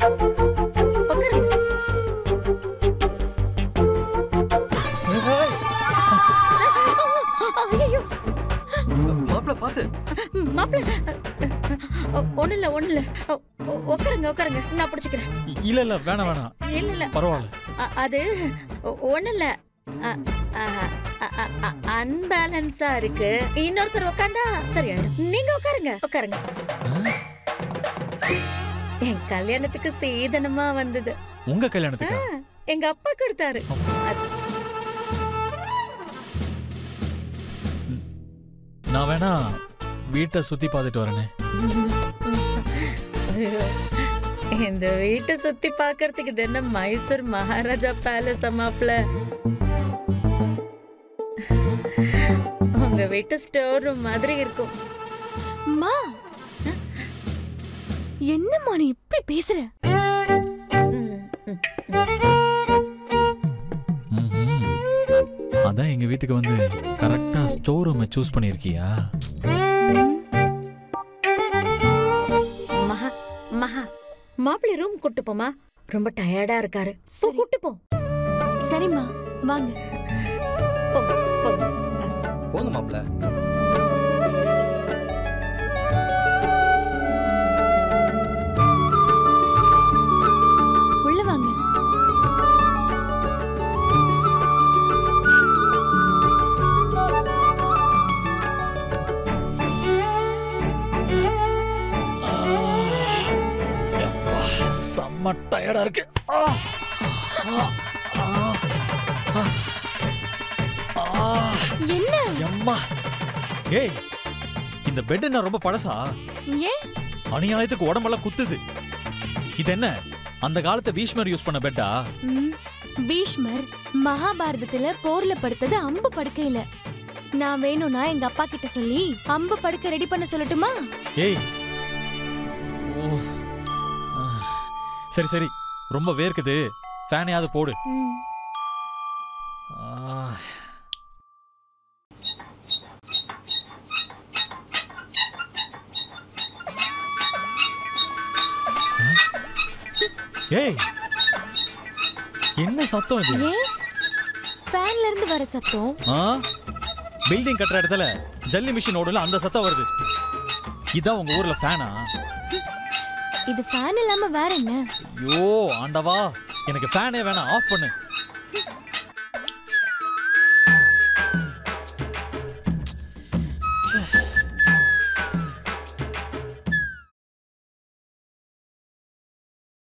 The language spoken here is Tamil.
உட்காருங்க ஐயோ மாப்பிள்ள பாத்து மாப்பிள்ள ஒண்ணு இல்ல ஒண்ணு இல்ல ஒ- ஒ- உட்காருங்க உட்காருங்க நான் பிடிச்சுக்கிறேன் இ- இல்ல இல்ல வேணாம் வேணாம் இல்ல இல்ல பரவாயில்ல அ- அது ஒ- ஒண்ணு இல்ல அன்பேலன்ஸா இருக்கு இன்னொருத்தர் உட்காந்தா சரியாயிடும் நீங்க உட்காருங்க உட்காருங்க என் கல்யாணத்துக்கு சீதனமா வந்தது உங்க கல்யாணத்துக்கு எங்க அப்பா கொடுத்தாரு அது- நான் வேணா வீட்டை சுத்தி பார்த்துட்டு வரேனே ஐயோ, இந்த வீட்டை சுத்தி பார்க்கிறதுக்கு இது என்ன மைசூர் மகாராஜா பேலஸ் அம்மாப்ல உங்க வீட்டு ஸ்டோர் ரூம் மாதிரி இருக்கும் அம்மா என்னம்மா நீ இப்படி பேசுற ம், ம். ம்ஹும். அதான் எங்க வீட்டுக்கு வந்து கரெக்டா ஸ்டோர் ரூமை சூஸ் பண்ணிருக்கியா மகா மகா மாப்பிள்ளை ரூம் கூட்டு போமா ரொம்ப டயர்டா இருக்காரு போ, கூட்டு போ சரிம்மா வாங்க போங்க போங்க போங்க மாப்பிள்ள உள்ள வாங்க செம்ம டயர்டா இருக்கு ஆ! ஆ! ஆ! ஆ! என்ன எம்மா ஏய் இந்த பெட் என்ன ரொம்ப பழசா ஏன் அநியாயத்துக்கு உடம்பெல்லாம் குத்துது இது என்ன அந்த காலத்து பீஷ்மர் யூஸ் பண்ண பெட்டா ம், பீஷ்மர் மகாபாரதத்துல போர்ல படுத்தது அம்பு படுக்கையில நான் வேணும்னா எங்க அப்பா கிட்ட சொல்லி அம்பு படுக்க ரெடி பண்ண சொல்லட்டுமா ஏய் ஓ. ஆ. சரி சரி ரொம்ப வேர்க்குது ஃபேனையாவது போடு ம், ஆ. ஏய் என்ன சத்தம் இது ஏன் ஃபேன்ல இருந்து வர சத்தம் ஆ பில்டிங் கட்டுற இடத்துல ஜல்லி மிஷின் ஓடல அந்த சத்தம் வருது இதான் உங்க ஊர்ல ஃபேனா இது ஃபேன் இல்லாம வேற என்ன ஐயோ ஆண்டவா எனக்கு ஃபேனே வேணாம் ஆஃப் பண்ணு